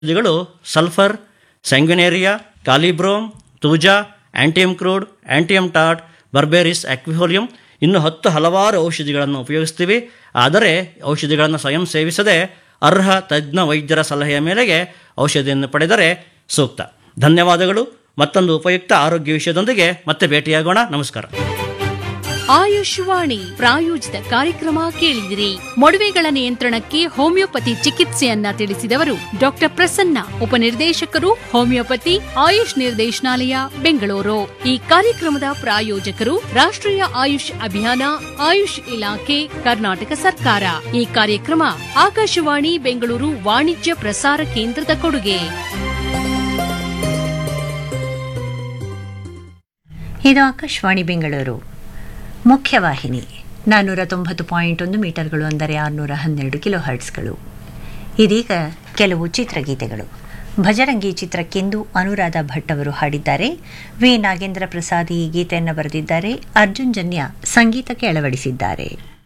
ಔಷಧಿಗಳು sulphur sanguinaria kali brom thuja antimonium crude antimonium ಟಾಟ್ berberis aquifolium ಇನ್ನು ಹತ್ತು ಹಲವಾರು ಔಷಧಿಗಳನ್ನು ಉಪಯೋಗಿಸ್ತೀವಿ ಆದರೆ ಔಷಧಿಗಳನ್ನು ಸ್ವಯಂ ಸೇವಿಸದೆ ಅರ್ಹ ತಜ್ಞ ವೈದ್ಯರ ಸಲಹೆಯ ಮೇರೆಗೆ ಔಷಧಿಯನ್ನು ಪಡೆದರೆ ಸೂಕ್ತ ಧನ್ಯವಾದಗಳು ಮತ್ತೊಂದು ಉಪಯುಕ್ತ ಆರೋಗ್ಯ ವಿಷಯದೊಂದಿಗೆ ಮತ್ತೆ ಭೇಟಿಯಾಗೋಣ ನಮಸ್ಕಾರ ಆಯುಷ್ವಾಣಿ ಪ್ರಾಯೋಜಿತ ಕಾರ್ಯಕ್ರಮ ಕೇಳಿದಿರಿ ಮೊಡವೆಗಳ ನಿಯಂತ್ರಣಕ್ಕೆ ಹೋಮಿಯೋಪತಿ ಚಿಕಿತ್ಸೆಯನ್ನ ತಿಳಿಸಿದವರು ಡಾಕ್ಟರ್ ಪ್ರಸನ್ನ ಉಪನಿರ್ದೇಶಕರು ಹೋಮಿಯೋಪತಿ ಆಯುಷ್ ನಿರ್ದೇಶನಾಲಯ ಬೆಂಗಳೂರು ಈ ಕಾರ್ಯಕ್ರಮದ ಪ್ರಾಯೋಜಕರು ರಾಷ್ಟ್ರೀಯ ಆಯುಷ್ ಅಭಿಯಾನ ಆಯುಷ್ ಇಲಾಖೆ ಕರ್ನಾಟಕ ಸರ್ಕಾರ ಈ ಕಾರ್ಯಕ್ರಮ ಆಕಾಶವಾಣಿ ಬೆಂಗಳೂರು ವಾಣಿಜ್ಯ ಪ್ರಸಾರ ಕೇಂದ್ರದ ಕೊಡುಗೆ ಇದು ಆಕಾಶವಾಣಿ ಬೆಂಗಳೂರು ಮುಖ್ಯವಾಹಿನಿ ನಾನ್ನೂರ ತೊಂಬತ್ತು ಪಾಯಿಂಟ್ ಒಂದು ಮೀಟರ್ಗಳು ಅಂದರೆ ಆರುನೂರ ಹನ್ನೆರಡು ಕಿಲೋ ಹರ್ಟ್ಸ್ಗಳು ಇದೀಗ ಕೆಲವು ಚಿತ್ರಗೀತೆಗಳು ಭಜರಂಗಿ ಚಿತ್ರಕ್ಕೆಂದು ಅನುರಾಧ ಭಟ್ ಅವರು ಹಾಡಿದ್ದಾರೆ ವಿ ನಾಗೇಂದ್ರ ಪ್ರಸಾದ್ ಈ ಗೀತೆಯನ್ನು ಬರೆದಿದ್ದಾರೆ ಅರ್ಜುನ್ ಜನ್ಯ ಸಂಗೀತಕ್ಕೆ ಅಳವಡಿಸಿದ್ದಾರೆ